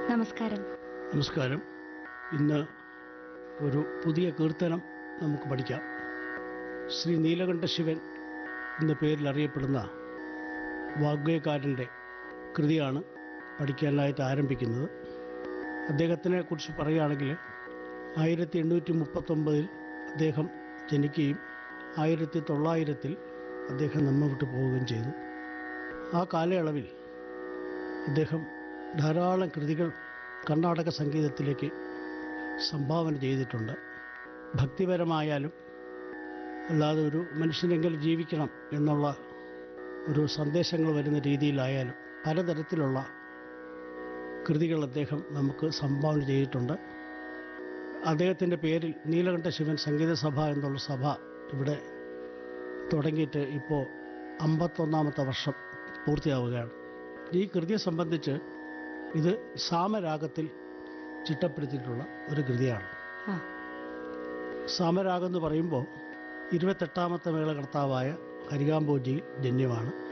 നമസ്കാരം നമസ്കാരം ഇന്ന് ഒരു പുതിയ കീർത്തനം നമുക്ക് പഠിക്കാം ശ്രീ നീലകണ്ഠ ശിവൻ എന്ന പേരിൽ അറിയപ്പെടുന്ന വാഗ്വേകാരൻ്റെ കൃതിയാണ് പഠിക്കാനായിട്ട് ആരംഭിക്കുന്നത് അദ്ദേഹത്തിനെ കുറിച്ച് പറയുകയാണെങ്കിൽ ആയിരത്തി എണ്ണൂറ്റി മുപ്പത്തൊമ്പതിൽ അദ്ദേഹം ജനിക്കുകയും ആയിരത്തി തൊള്ളായിരത്തിൽ അദ്ദേഹം നമ്മെ വിട്ടു പോവുകയും ചെയ്തു ആ കാലയളവിൽ അദ്ദേഹം ധാരാളം കൃതികൾ കർണാടക സംഗീതത്തിലേക്ക് സംഭാവന ചെയ്തിട്ടുണ്ട് ഭക്തിപരമായാലും അല്ലാതെ ഒരു മനുഷ്യനെങ്കിലും ജീവിക്കണം എന്നുള്ള ഒരു സന്ദേശങ്ങൾ വരുന്ന രീതിയിലായാലും പലതരത്തിലുള്ള കൃതികൾ അദ്ദേഹം നമുക്ക് സംഭാവന ചെയ്തിട്ടുണ്ട് അദ്ദേഹത്തിൻ്റെ പേരിൽ നീലകണ്ഠ ശിവൻ സംഗീത സഭ എന്നുള്ള സഭ ഇവിടെ തുടങ്ങിയിട്ട് ഇപ്പോൾ അമ്പത്തൊന്നാമത്തെ വർഷം പൂർത്തിയാവുകയാണ് ഈ കൃതിയെ സംബന്ധിച്ച് ഇത് സാമരാഗത്തിൽ ചിട്ടപ്പെടുത്തിയിട്ടുള്ള ഒരു കൃതിയാണ് ആ സാമരാഗം എന്ന് പറയുമ്പോൾ ഇരുപത്തെട്ടാമത്തെ മേളകർത്താവായ ഹരികാംബോജിയിൽ ജന്യമാണ്